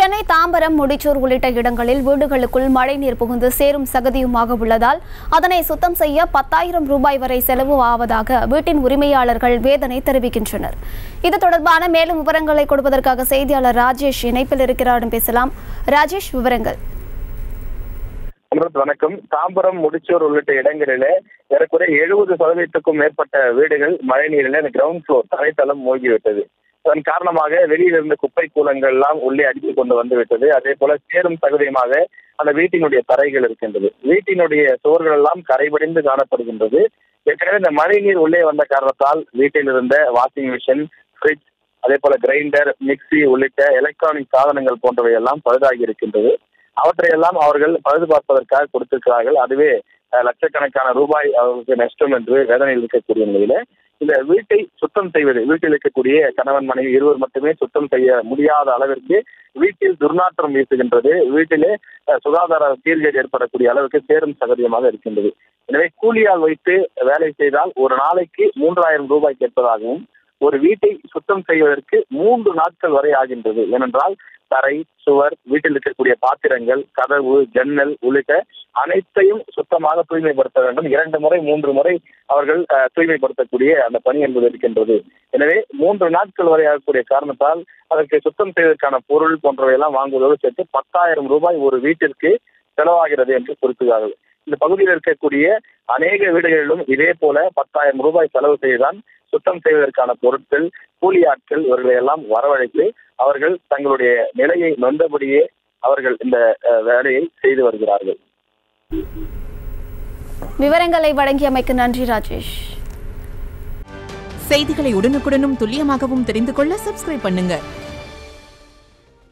சென்னை தாம்பரம் முடிச்சூர் உள்ளிட்ட இடங்களில் வீடுகளுக்குள் மழைநீர் புகுந்து சேரும் சகதியுமாக உள்ளதால் அதனை சுத்தம் செய்ய பத்தாயிரம் ரூபாய் வரை செலவு ஆவதாக வீட்டின் உரிமையாளர்கள் வேதனை தெரிவிக்கின்றனர் இது தொடர்பான மேலும் விவரங்களை கொடுப்பதற்காக செய்தியாளர் ராஜேஷ் இணைப்பில் இருக்கிறாரிடம் பேசலாம் ராஜேஷ் விவரங்கள் அமிர்த் வணக்கம் தாம்பரம் முடிச்சூர் உள்ளிட்ட இடங்களிலே ஏறக்குறைய எழுபது சதவீதத்துக்கும் மேற்பட்ட வீடுகள் மழை நீரில் இந்த கிரவுண்ட் ஃப்ளோர் தரைத்தளம் மூழ்கிவிட்டது அதன் காரணமாக வெளியில் இருந்த குப்பை கூலங்கள் எல்லாம் உள்ளே அடித்துக் கொண்டு வந்து விட்டது அதே போல சேரும் தகுதியுமாக அந்த வீட்டினுடைய தரைகள் இருக்கின்றது வீட்டினுடைய சுவர்கள் எல்லாம் கரைபடிந்து காணப்படுகின்றது ஏற்கனவே இந்த மழை நீர் உள்ளே வந்த காரணத்தால் வீட்டில் இருந்த வாஷிங் மிஷின் ஃப்ரிட்ஜ் அதே போல கிரைண்டர் மிக்சி உள்ளிட்ட எலக்ட்ரானிக் சாதனங்கள் போன்றவை எல்லாம் பழுதாகி இருக்கின்றது அவற்றையெல்லாம் அவர்கள் பழுது பார்ப்பதற்காக கொடுத்திருக்கிறார்கள் அதுவே அஹ், லட்சக்கணக்கான ரூபாய் அவர்களுக்கு நஷ்டம் என்று வேதனையில் இருக்கக்கூடிய நிலையில இந்த வீட்டை சுத்தம் செய்வது வீட்டில் இருக்கக்கூடிய கணவன் மனைவி இருவர் மட்டுமே சுத்தம் செய்ய முடியாத அளவிற்கு வீட்டில் துர்நாற்றம் வீசுகின்றது வீட்டிலே அஹ், சுகாதார சீர்கேடு ஏற்படக்கூடிய அளவுக்கு சேரும் சகதியமாக இருக்கின்றது எனவே கூலியால் வைத்து வேலை செய்தால் ஒரு நாளைக்கு மூன்றாயிரம் ரூபாய் கேட்பதாகவும் ஒரு வீட்டை சுத்தம் செய்வதற்கு மூன்று நாட்கள் வரை ஆகின்றது ஏனென்றால் தரை சுவர் வீட்டில் இருக்கக்கூடிய பாத்திரங்கள் கதவு ஜன்னல் உள்ளிட்ட அனைத்தையும் சுத்தமாக தூய்மைப்படுத்த வேண்டும் இரண்டு முறை மூன்று முறை அவர்கள் அஹ், தூய்மைப்படுத்தக்கூடிய அந்த பணி என்பது இருக்கின்றது எனவே மூன்று நாட்கள் வரை ஆகக்கூடிய காரணத்தால் அதற்கு சுத்தம் செய்வதற்கான பொருள் போன்றவை எல்லாம் வாங்குவதோடு சேர்த்து பத்தாயிரம் ரூபாய் ஒரு வீட்டிற்கு செலவாகிறது என்று குறிப்பிட்டார்கள் இந்த பகுதியில் இருக்கக்கூடிய அநேக வீடுகளிலும் இதே போல பத்தாயிரம் ரூபாய் செலவு செய்துதான் சுத்தம் செய்வதற்கான பொருட்கள் கூலி ஆட்கள் இவர்களை எல்லாம் வரவழைத்து அவர்கள் தங்களுடைய நிலையை நொந்தபடியே அவர்கள் இந்த அஹ், வேலையை செய்து வருகிறார்கள் விவரங்களை வழங்கியமைக்கு நன்றி ராஜேஷ் செய்திகளை உடனுக்குடனும் துல்லியமாகவும் தெரிந்து கொள்ள சப்ஸ்கிரைப் பண்ணுங்க